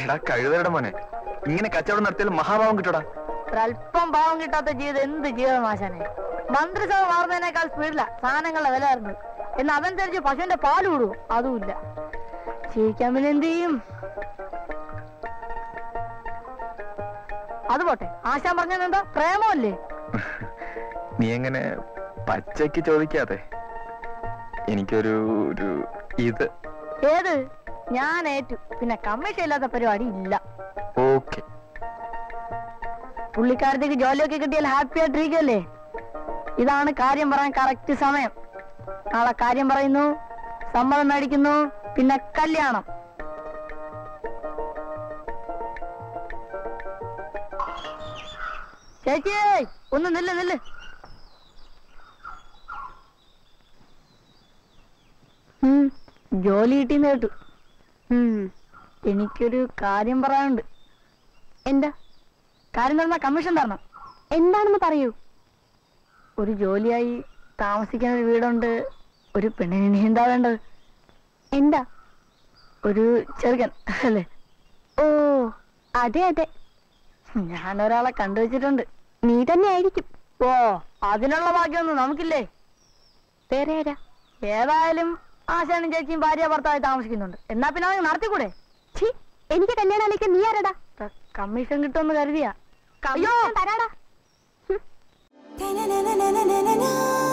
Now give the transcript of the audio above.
എടാ കഴുതയുടെ മോനെ ഇങ്ങനെ കച്ചവടം നടത്തിയാൽ മഹാഭാവം കിട്ടൂടാ ഒരല്പം ഭാവം കിട്ടാത്ത ജീവിതം എന്ത് ജീവിതം ആശാനെ മന്ത്രിസഭ മാറുന്നതിനേക്കാൾ സ്പീഡിലാ സാധനങ്ങളുടെ വില വരുന്നത് എന്ന് അതനുസരിച്ച് പശുവിന്റെ പാല് വിടുവോ അതുമില്ല ജീവിക്കാൻ പിന്നെ എന്ത് ചെയ്യും അത് പോട്ടെ ആശാൻ പറഞ്ഞത് എന്താ പ്രേമമല്ലേ നീ എങ്ങനെ പച്ചയ്ക്ക് ചോദിക്കാതെ എനിക്കൊരു ഒരു ഇത് ഏത് ഞാൻ ഏറ്റു പിന്നെ കമ്മീഷൻ ഇല്ലാത്ത പരിപാടി ഇല്ല ഓക്കെ പുള്ളിക്കാരത്തേക്ക് ജോലിയൊക്കെ കിട്ടിയാൽ ഹാപ്പി ആയിട്ടിരിക്കല്ലേ ഇതാണ് കാര്യം പറയാൻ കറക്റ്റ് സമയം നാളെ കാര്യം പറയുന്നു സമ്മതം മേടിക്കുന്നു പിന്നെ കല്യാണം ചേച്ചി ഒന്ന് നില്ല് നില്ല് ഉം, ജോലി കിട്ടിന്ന് കേട്ടു ഉം, എനിക്കൊരു കാര്യം പറയാനുണ്ട് എന്താ കാര്യം തന്ന കമ്മീഷൻ തരണം എന്താണെന്ന് പറയൂ ഒരു ജോലിയായി താമസിക്കാൻ ഒരു വീടുണ്ട് ഒരു പെണ്ണിന് ഇനി എന്താ വേണ്ടത് എന്താ ഒരു ചെറുക്കൻ അല്ലേ ഓ അതെ അതെ ഞാൻ ഒരാളെ കണ്ടുവച്ചിട്ടുണ്ട് നീ തന്നെ ആയിരിക്കും ഓ അതിനുള്ള ഭാഗ്യമൊന്നും നമുക്കില്ലേ വേറെ ആരാ ഏതായാലും ആശാനും ചേച്ചിയും ഭാര്യ ഭർത്താവായി താമസിക്കുന്നുണ്ട് എന്നാ പിന്നെ അത് നടത്തിക്കൂടെ എനിക്ക് കല്യാണം അല്ലെങ്കിൽ നീ ആരടാ കമ്മീഷൻ കിട്ടുമെന്ന് കരുതിയാ അയ്യോ തരാടാ na na na na na na na